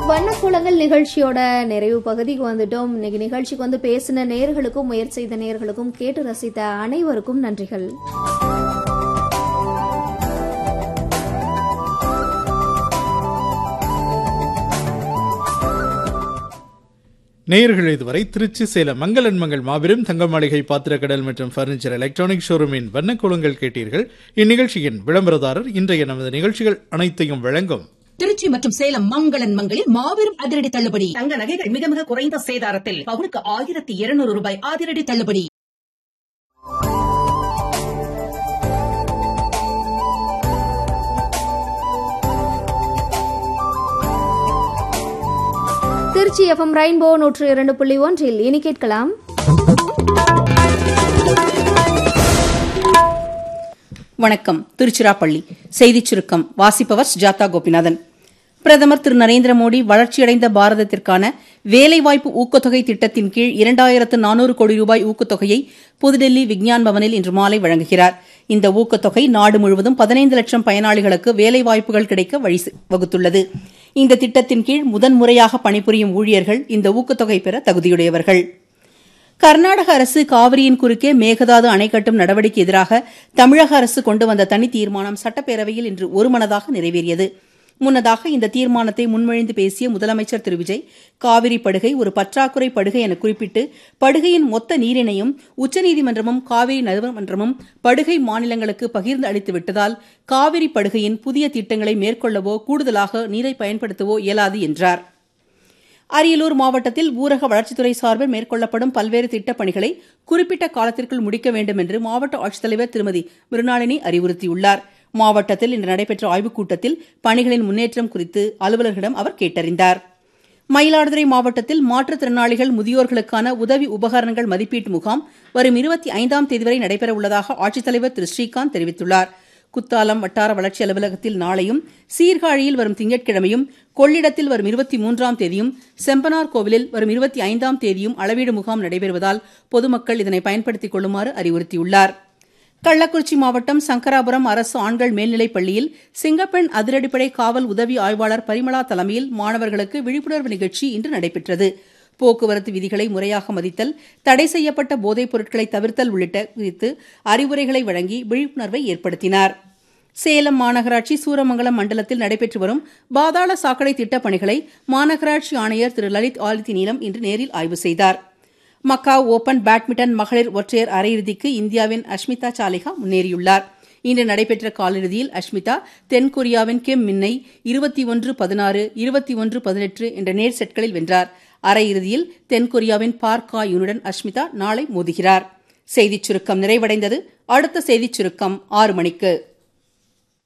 வண்ணக்குளங்கள் நிகழ்ச்சியோட நிறைவு பகுதிக்கு வந்துட்டோம் இன்னைக்கு நிகழ்ச்சிக்கு வந்து பேசின நேர்களுக்கும் முயற்சி செய்த நேர்களுக்கும் கேட்டு ரசித்த அனைவருக்கும் நன்றிகள் நேயர்கள் இதுவரை திருச்சி சேலம் மங்களன் மங்கள் மாபெரும் தங்க மாளிகை பாத்திரக்கடல் மற்றும் பர்னிச்சர் எலக்ட்ரானிக் ஷோரூமின் வண்ணக்குளங்கள் கேட்டீர்கள் இந்நிகழ்ச்சியின் விளம்பரதாரர் இன்றைய நமது நிகழ்ச்சிகள் அனைத்தையும் வழங்கும் திருச்சி மற்றும் சேலம் மங்களன் மங்களில் மாபெரும் அதிரடி தள்ளுபடி தங்க நகைகள் மிக மிக குறைந்த சேதாரத்தில் பவுனுக்கு ஆயிரத்தி இருநூறு ரூபாய் அதிரடி தள்ளுபடி திருச்சி எஃப்எம் ரெயின்போ நூற்று இரண்டு புள்ளி ஒன்றில் இனி கேட்கலாம் வணக்கம் திருச்சிராப்பள்ளி செய்திச் சுருக்கம் வாசிப்பவர் சுஜாதா கோபிநாதன் பிரதமர் திரு நரேந்திர மோடி வளர்ச்சியடைந்த பாரதத்திற்கான வேலைவாய்ப்பு ஊக்கத்தொகை திட்டத்தின் கீழ் இரண்டாயிரத்து நானூறு கோடி ரூபாய் ஊக்கத்தொகையை புதுடெல்லி விக்ஞான் பவனில் இன்று மாலை வழங்குகிறார் இந்த ஊக்கத்தொகை நாடு முழுவதும் பதினைந்து லட்சம் பயனாளிகளுக்கு வேலைவாய்ப்புகள் கிடைக்க வழி வகுத்துள்ளது இந்த திட்டத்தின் கீழ் முதன்முறையாக பணிபுரியும் ஊழியர்கள் இந்த ஊக்கத்தொகை பெற தகுதியுடையவர்கள் கர்நாடக அரசு காவிரியின் குறுக்கே மேகதாது அணை கட்டும் நடவடிக்கை எதிராக தமிழக அரசு கொண்டு வந்த தனி தீர்மானம் சட்டப்பேரவையில் இன்று ஒருமனதாக நிறைவேறியது முன்னதாக இந்த தீர்மானத்தை முன்மொழிந்து பேசிய முதலமைச்சர் திரு விஜய் காவிரி படுகை ஒரு பற்றாக்குறை படுகை என குறிப்பிட்டு படுகையின் மொத்த நீரினையும் உச்சநீதிமன்றமும் காவிரி நடுவர்மன்றமும் படுகை மாநிலங்களுக்கு பகிர்ந்து அளித்து விட்டதால் காவிரி படுகையின் புதிய திட்டங்களை மேற்கொள்ளவோ கூடுதலாக நீரை பயன்படுத்தவோ இயலாது என்றார் அரியலூர் மாவட்டத்தில் ஊரக வளர்ச்சித்துறை சார்பில் மேற்கொள்ளப்படும் பல்வேறு திட்டப் பணிகளை குறிப்பிட்ட காலத்திற்குள் முடிக்க வேண்டும் என்று மாவட்ட ஆட்சித்தலைவர் திருமதி மிருணாளினி அறிவுறுத்தியுள்ளார் மாவட்டத்தில் இன்று நடைபெற்ற ஆய்வுக் கூட்டத்தில் பணிகளின் முன்னேற்றம் குறித்து அலுவலர்களிடம் அவர் கேட்டறிந்தார் மயிலாடுதுறை மாவட்டத்தில் மாற்றுத்திறனாளிகள் முதியோர்களுக்கான உதவி உபகரணங்கள் மதிப்பீட்டு முகாம் வரும் இருபத்தி ஐந்தாம் தேதி வரை நடைபெறவுள்ளதாக ஆட்சித்தலைவர் திரு ஸ்ரீகாந்த் தெரிவித்துள்ளார் குத்தாலம் வட்டார வளர்ச்சி அலுவலகத்தில் நாளையும் சீர்காழியில் வரும் திங்கட்கிழமையும் கொள்ளிடத்தில் வரும் இருபத்தி மூன்றாம் தேதியும் செம்பனார் கோவிலில் வரும் இருபத்தி ஐந்தாம் தேதியும் அளவீடு முகாம் நடைபெறுவதால் பொதுமக்கள் இதனை பயன்படுத்திக் கொள்ளுமாறு அறிவுறுத்தியுள்ளார் கள்ளக்குறிச்சி மாவட்டம் சங்கராபுரம் அரசு ஆண்கள் மேல்நிலைப் பள்ளியில் சிங்கப்பெண் அதிரடிப்படை காவல் உதவி ஆய்வாளர் பரிமளா தலைமையில் மாணவர்களுக்கு விழிப்புணர்வு நிகழ்ச்சி இன்று நடைபெற்றது போக்குவரத்து விதிகளை முறையாக மதித்தல் தடை செய்யப்பட்ட போதைப் பொருட்களை தவிர்த்தல் உள்ளிட்ட குறித்து அறிவுரைகளை வழங்கி விழிப்புணர்வை ஏற்படுத்தினார் சேலம் மாநகராட்சி சூரமங்கலம் மண்டலத்தில் நடைபெற்று வரும் பாதாள சாக்கடை திட்டப் பணிகளை மாநகராட்சி ஆணையர் திரு லலித் ஆதித்ய நீலம் இன்று நேரில் ஆய்வு செய்தார் மக்காவ் ஓபன் பேட்மிண்டன் மகளிர் ஒற்றையர் அரையிறுதிக்கு இந்தியாவின் அஷ்மிதா சாலிஹா முன்னேறியுள்ளார் இன்று நடைபெற்ற காலிறுதியில் அஷ்மிதா தென்கொரியாவின் கிம் மின்னை இருபத்தி ஒன்று பதினாறு இருபத்தி ஒன்று பதினெட்டு என்ற நேர் செட்களில் வென்றார் அரையிறுதியில் தென்கொரியாவின் பார்க் யுனுடன் அஷ்மிதா நாளை மோதுகிறார் செய்திச் சுருக்கம் நிறைவடைந்தது அடுத்த செய்திச் சுருக்கம் ஆறு மணிக்கு